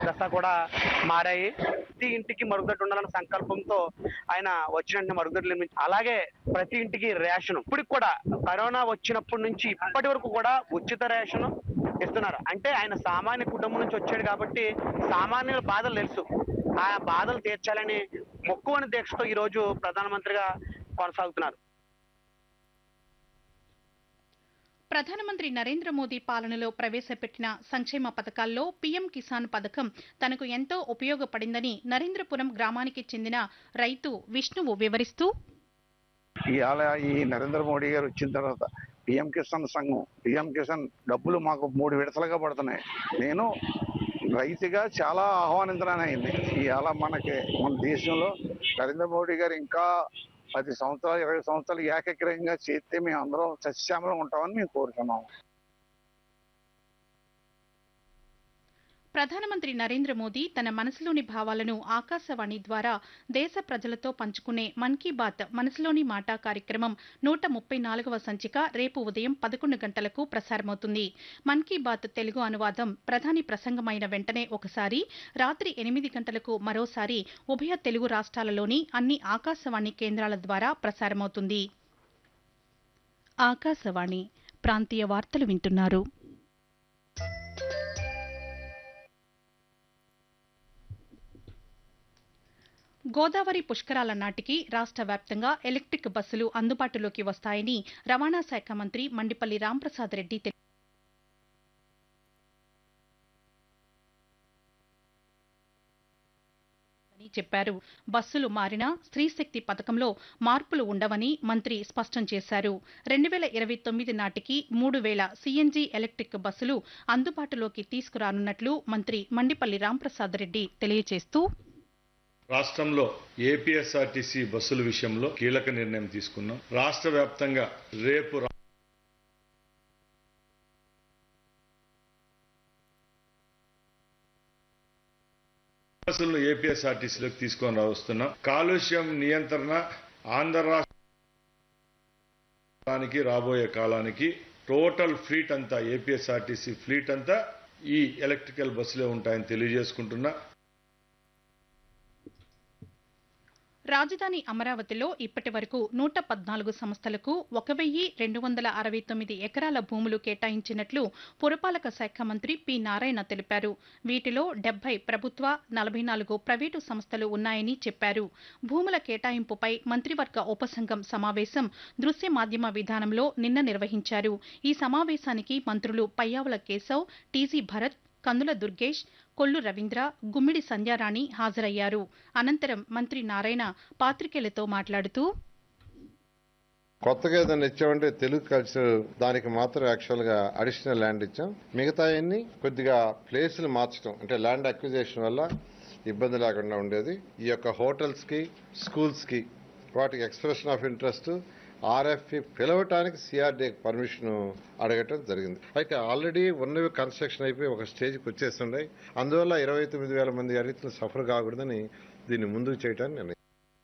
దశ కూడా మారాయి ప్రతి ఇంటికి మరుగుదొడ్డి ఉండాలన్న సంకల్పంతో ఆయన వచ్చిన వెంటనే మరుగుదొడ్లు నిర్మించి అలాగే ప్రతి ఇంటికి రేషన్ ఇప్పటికి కూడా కరోనా వచ్చినప్పటి నుంచి ఇప్పటి వరకు కూడా ఉచిత రేషన్ ఇస్తున్నారు అంటే ఆయన సామాన్య కుటుంబం నుంచి వచ్చాడు కాబట్టి సామాన్యుల బాధలు తెలుసు ఆ బాధలు తీర్చాలని మొక్కువని దీక్షతో ఈ రోజు ప్రధానమంత్రిగా కొనసాగుతున్నారు ప్రధానమంత్రి నరేంద్ర మోదీ పాలనలో ప్రవేశపెట్టిన సంక్షేమ పథకాల్లో పీఎం కిసాన్ పథకం తనకు ఎంతో ఉపయోగపడిందని నరేంద్రపురం గ్రామానికి చెందిన రైతు విష్ణువు వివరిస్తూ ఇవాళ ఈ నరేంద్ర మోడీ గారు వచ్చిన తర్వాత పిఎం కిసాన్ సంఘం పిఎం కిసాన్ డబ్బులు మాకు మూడు విడతలుగా పడుతున్నాయి నేను రైతుగా చాలా ఆహ్వానించడానికి అయింది ఇవాళ మనకి మన దేశంలో నరేంద్ర మోడీ గారు ఇంకా పది సంవత్సరాలు ఇరవై సంవత్సరాలు ఏకగ్రహంగా చేస్తే మేము అందరం సస్యశ్యామలం ఉంటామని మేము కోరుతున్నాం ప్రధానమంత్రి నరేంద్ర మోదీ తన మనసులోని భావాలను ఆకాశవాణి ద్వారా దేశ ప్రజలతో పంచుకునే మన్ కీ బాత్ మనసులోని మాట కార్యక్రమం నూట ముప్పై నాలుగవ సంచిక రేపు ఉదయం పదకొండు గంటలకు ప్రసారమవుతుంది మన్ కీ బాత్ తెలుగు అనువాదం ప్రధాని ప్రసంగమైన వెంటనే ఒకసారి రాత్రి ఎనిమిది గంటలకు మరోసారి ఉభయ తెలుగు రాష్ట్రాలలోని అన్ని ఆకాశవాణి కేంద్రాల ద్వారా ప్రసారమవుతుంది ఆకాశవాణి ప్రాంతీయ వార్తలు వింటున్నారు గోదావరి పుష్కరాల నాటికి రాష్ట్ర వ్యాప్తంగా ఎలక్ట్రిక్ బస్సులు అందుబాటులోకి వస్తాయని రవాణా శాఖ మంత్రి మండిపల్లి రాంప్రసాద్ రెడ్డి తెలిపారు అని చెప్పారు బస్సులు మారినా స్త్రీశక్తి పథకంలో మార్పులు ఉండవని మంత్రి స్పష్టం చేశారు రెండు వేల ఇరవై తొమ్మిది నాటికి మూడు వేల సీఎన్జీ ఎలక్ట్రిక్ బస్సులు అందుబాటులోకి తీసుకురానున్నట్లు మంత్రి మండిపల్లి రాంప్రసాద్ రెడ్డి తెలియజేస్తూ రాష్ట్రంలో ఏపీఎస్ఆర్టీసీ బస్సుల విషయంలో కీలక నిర్ణయం తీసుకున్నాం రాష్ట్ర వ్యాప్తంగా రేపు రా- బస్సులను ఏపీఎస్ఆర్టీసీలోకి తీసుకొని వస్తున్నాం కాలుష్యం నియంత్రణ ఆంధ్ర రాష్ట్రానికి రాబోయే కాలానికి టోటల్ ఫ్లీట్ అంతా ఏపీఎస్ఆర్టీసీ ఫ్లీట్ అంతా ఈ ఎలక్ట్రికల్ బస్సులే ఉంటాయని తెలియజేసుకుంటున్నా రాజధాని అమరావతిలో ఇప్పటి వరకు నూట పద్నాలుగు సంస్థలకు ఒక వెయ్యి రెండు వందల అరవై తొమ్మిది ఎకరాల భూములు కేటాయించినట్లు పురపాలక శాఖ మంత్రి పి నారాయణ తెలిపారు వీటిలో డెబ్బై ప్రభుత్వ నలభై నాలుగు ప్రైవేటు సంస్థలు ఉన్నాయని చెప్పారు భూముల కేటాయింపుపై మంత్రివర్గ ఉపసంఘం సమావేశం దృశ్య మాధ్యమ విధానంలో నిన్న నిర్వహించారు ఈ సమావేశానికి మంత్రులు పయ్యావుల కేశవ్ టీజీ భరత్ కందుల దుర్గేష్ కొల్లు రవీంద్ర గుమ్మిడి సంధ్యారాణి హాజరయ్యారు అనంతరం మంత్రి నారాయణ పాత్రికేయులతో మాట్లాడుతూ కొత్తగా ఏదైనా ఇచ్చామంటే తెలుగు కల్చర్ దానికి మాత్రం యాక్చువల్ గా అడిషనల్ ల్యాండ్ ఇచ్చాం మిగతా అన్ని కొద్దిగా ప్లేసులు మార్చడం అంటే ల్యాండ్ అక్విజిషన్ వల్ల ఇబ్బంది లేకుండా ఉండేది ఈ యొక్క హోటల్స్ కి స్కూల్స్ కి వాటికి ఎక్స్ప్రెషన్ ఆఫ్ ఇంట్రెస్ట్ ఆర్ఎఫ్పి పిలవటానికి సిఆర్డీ పర్మిషన్ అడగటం జరిగింది అయితే ఆల్రెడీ ఉన్నవి కన్స్ట్రక్షన్ అయిపోయి ఒక స్టేజ్కి వచ్చేస్తున్నాయి అందువల్ల ఇరవై తొమ్మిది వేల మంది రైతులు సఫర్ కాకూడదని దీన్ని ముందుకు చేయడానికి నిర్ణయం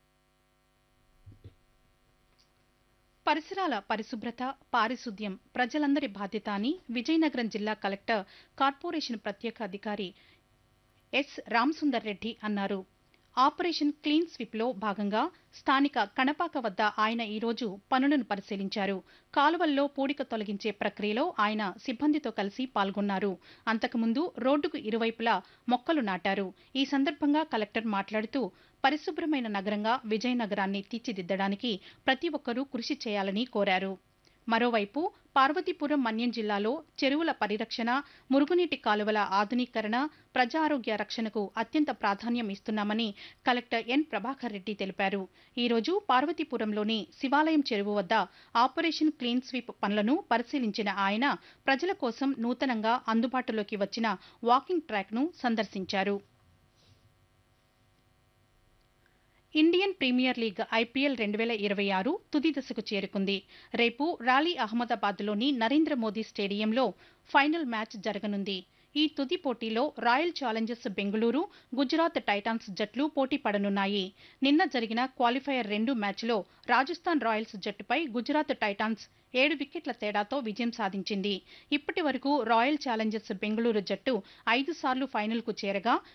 పరిసరాల పరిశుభ్రత పారిశుద్ధ్యం ప్రజలందరి బాధ్యత అని విజయనగరం జిల్లా కలెక్టర్ కార్పొరేషన్ ప్రత్యేక అధికారి ఎస్ రామసుందర్ రెడ్డి అన్నారు ఆపరేషన్ క్లీన్ స్వీప్లో భాగంగా స్థానిక కణపాక వద్ద ఆయన ఈరోజు పనులను పరిశీలించారు కాలువల్లో పూడిక తొలగించే ప్రక్రియలో ఆయన సిబ్బందితో కలిసి పాల్గొన్నారు అంతకుముందు రోడ్డుకు ఇరువైపులా మొక్కలు నాటారు ఈ సందర్భంగా కలెక్టర్ మాట్లాడుతూ పరిశుభ్రమైన నగరంగా విజయనగరాన్ని తీర్చిదిద్దడానికి ప్రతి ఒక్కరూ కృషి చేయాలని కోరారు మరోవైపు పార్వతీపురం మన్యం జిల్లాలో చెరువుల పరిరక్షణ మురుగునీటి కాలువల ఆధునీకరణ ప్రజా ఆరోగ్య రక్షణకు అత్యంత ప్రాధాన్యం ఇస్తున్నామని కలెక్టర్ ఎన్ ప్రభాకర్ రెడ్డి తెలిపారు ఈరోజు పార్వతీపురంలోని శివాలయం చెరువు వద్ద ఆపరేషన్ క్లీన్ స్వీప్ పనులను పరిశీలించిన ఆయన ప్రజల కోసం నూతనంగా అందుబాటులోకి వచ్చిన వాకింగ్ ట్రాక్ను సందర్శించారు ఇండియన్ ప్రీమియర్ లీగ్ ఐపీఎల్ రెండు వేల ఇరవై ఆరు తుది దశకు చేరుకుంది రేపు రాలీ అహ్మదాబాద్లోని నరేంద్ర మోదీ స్టేడియంలో ఫైనల్ మ్యాచ్ జరగనుంది ఈ తుది పోటీలో royal challengers Bengaluru Gujarat titans జట్లు పోటీ పడనున్నాయి నిన్న జరిగిన క్వాలిఫైయర్ రెండు మ్యాచ్లో రాజస్థాన్ రాయల్స్ జట్టుపై గుజరాత్ టైటాన్స్ ఏడు వికెట్ల తేడాతో విజయం సాధించింది ఇప్పటి వరకు రాయల్ ఛాలెంజర్స్ బెంగళూరు జట్టు ఐదు సార్లు ఫైనల్కు చేరగా